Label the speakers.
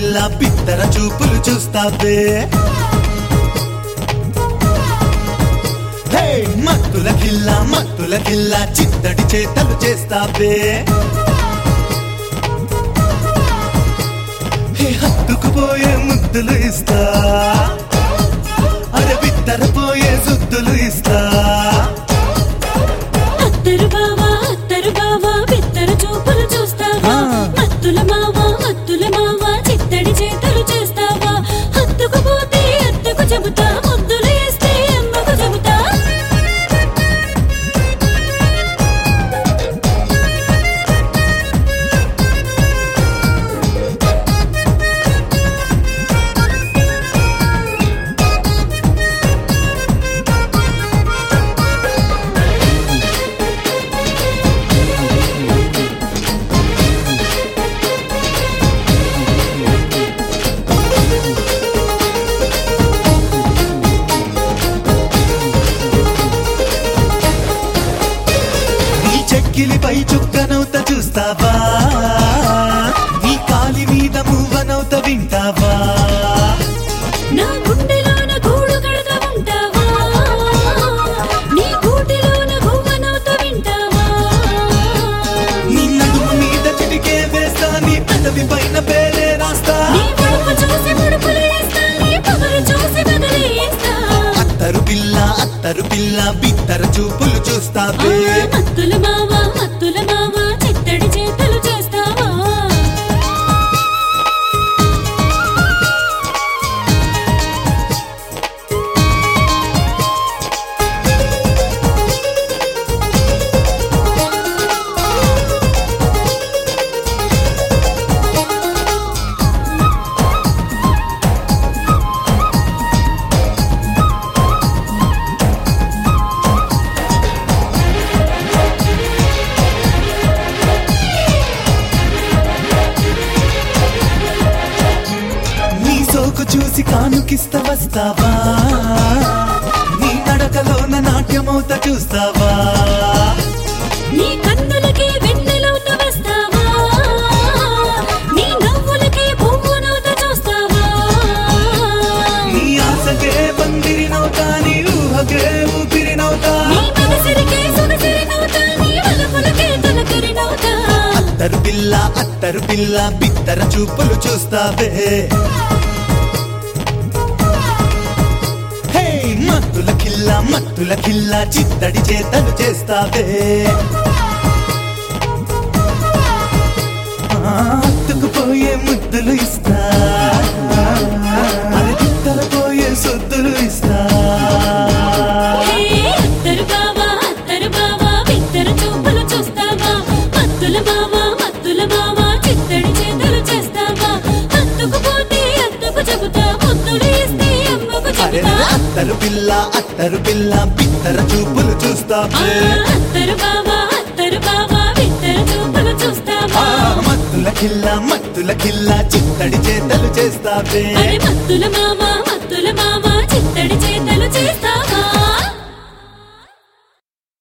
Speaker 1: కిల్ల పిత్తర చూపులు చూస్తావే హే మత్తుల కిల్ల మత్తుల కిల్ల చిత్తడి చేతలు చేస్తావే హే హత్తుకుపోయే ముద్దులు ఇస్తా అరే బిత్తర పోయే సుద్దులు ఇస్తా
Speaker 2: అత్తరు బావా అత్తరు బావా బిత్తర చూపులు చూస్తావా
Speaker 1: ఆ.
Speaker 2: మత్తుల మావా మత్తుల మావా చిత్తడి చేతులు చేస్తావా హత్తుకుపోతే అత్తకు చెబుతా ముద్దులు వేస్తే అమ్మకు చెబుతా
Speaker 1: నీ చెక్కిలిపై చుక్కనవుత చూస్తావా నీ కాలి మీద మువ్వనవుత వింటావా
Speaker 2: నా గుండెలోన గూడు కడతా ఉంటావా నీ గూటిలోన గువ్వనవుతూ వింటావా
Speaker 1: నీ నడుము మీద చిటికే వేస్తా నీ పెదవి పైన పేరే రాస్తా
Speaker 2: నీ పొడుపు చూసి ముడుపులు వేస్తా నీ పొగరు చూసి బదులేస్తా
Speaker 1: అత్తరు పిల్ల అత్తరు పిల్ల బిత్తర చూపులు చూస్తావే
Speaker 2: మత్తుల మావా మత్తుల మావా చిత్తడి చేతులు చేస్తావా
Speaker 1: నీ సోకు చూసి కానుకిస్త వస్తావా నీ నడకలోన నాట్యమవుత చూస్తావా
Speaker 2: నీ కన్నులకే వెన్నెలవుత వస్తావా నీ నవ్వులకే పువ్వునవుత చూస్తావా
Speaker 1: నీ ఆశకే పందిరినవుతా నీ ఊహకే ఊపిరినవుతా
Speaker 2: నీ మనసిరికే సొగసిరినవుతా నీ వలపులకే తొలకరినవుతా
Speaker 1: అత్తరు పిల్ల అత్తరు పిల్ల బిత్తర చూపులు చూస్తావే హే మత్తుల కిల్ల మత్తుల కిల్ల చిత్తడి చేతలు చేస్తావే ఆ, అత్తుకుపోయే ముద్దులు ఇస్తా అది బిత్తర పోయే సొద్దులు ఇస్తా
Speaker 2: హే అత్తరు బావా అత్తరు బావా బిత్తర చూపులు చూస్తావా మత్తుల బావా మత్తుల బావా చిత్తడి చేతులు చేస్తావా హత్తుకుపోతే అత్తకు చెబుతా ముద్దులు ఇస్తే అమ్మకు
Speaker 1: అరే
Speaker 2: చెబుతా
Speaker 1: అత్తరు పిల్ల అత్తరు పిల్ల బిత్తర చూపులు
Speaker 2: ఆ,
Speaker 1: చూస్తావే
Speaker 2: అత్తరు బావా అత్తరు బావా బిత్తర చూపులు చూస్తావా
Speaker 1: ఆ, మత్తుల కిల్ల మత్తుల కిల్ల చిత్తడి చేతలు చేస్తావే
Speaker 2: అరే మత్తుల మామ మత్తుల మామ